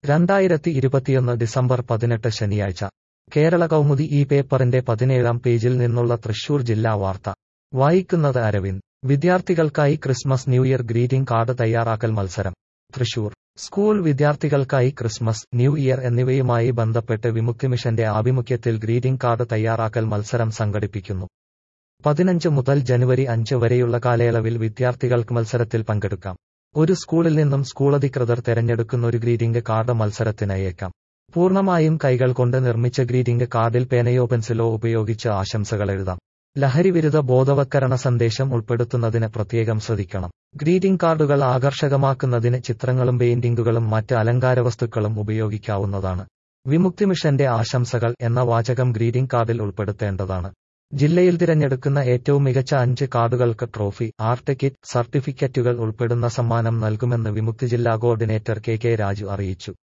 രണ്ടായിരത്തി ഇരുപത്തിയൊന്ന് ഡിസംബർ പതിനെട്ട് ശനിയാഴ്ച കേരള കൗമുദി ഈ പേപ്പറിന്റെ പതിനേഴാം പേജിൽ നിന്നുള്ള തൃശൂർ ജില്ലാ വാർത്ത വായിക്കുന്നത് അരവിന്ദ് വിദ്യാർത്ഥികൾക്കായി Christmas new year greeting card തയ്യാറാക്കൽ മത്സരം തൃശൂർ സ്കൂൾ വിദ്യാർത്ഥികൾക്കായി ക്രിസ്മസ് ന്യൂ ഇയർ എന്നിവയുമായി ബന്ധപ്പെട്ട് വിമുക്തി മിഷന്റെ ആഭിമുഖ്യത്തിൽ ഗ്രീറ്റിംഗ് കാർഡ് തയ്യാറാക്കൽ മത്സരം സംഘടിപ്പിക്കുന്നു പതിനഞ്ച് മുതൽ ജനുവരി അഞ്ച് വരെയുള്ള കാലയളവിൽ വിദ്യാർത്ഥികൾക്ക് മത്സരത്തിൽ പങ്കെടുക്കാം ഒരു സ്കൂളിൽ നിന്നും സ്കൂളധികൃതർ തെരഞ്ഞെടുക്കുന്ന ഒരു ഗ്രീറ്റിംഗ് കാർഡ് മത്സരത്തിന് അയക്കാം പൂർണ്ണമായും കൈകൾ കൊണ്ട് നിർമ്മിച്ച ഗ്രീറ്റിംഗ് കാർഡിൽ പേനയോ പെൻസിലോ ഉപയോഗിച്ച് ആശംസകൾ എഴുതാം ലഹരിവിരുദ്ധ ബോധവത്കരണ സന്ദേശം ഉൾപ്പെടുത്തുന്നതിന് പ്രത്യേകം ശ്രദ്ധിക്കണം ഗ്രീറ്റിംഗ് കാർഡുകൾ ആകർഷകമാക്കുന്നതിന് ചിത്രങ്ങളും പെയിന്റിംഗുകളും മറ്റ് അലങ്കാര വസ്തുക്കളും ഉപയോഗിക്കാവുന്നതാണ് വിമുക്തി മിഷന്റെ ആശംസകൾ എന്ന വാചകം ഗ്രീറ്റിംഗ് കാർഡിൽ ഉൾപ്പെടുത്തേണ്ടതാണ് ജില്ലയിൽ തിരഞ്ഞെടുക്കുന്ന ഏറ്റവും മികച്ച അഞ്ച് കാർഡുകൾക്ക് ട്രോഫി ആർട്ട് കിറ്റ് സർട്ടിഫിക്കറ്റുകൾ ഉൾപ്പെടുന്ന സമ്മാനം നൽകുമെന്ന് വിമുക്തി ജില്ലാ കോർഡിനേറ്റർ കെ കെ രാജു അറിയിച്ചു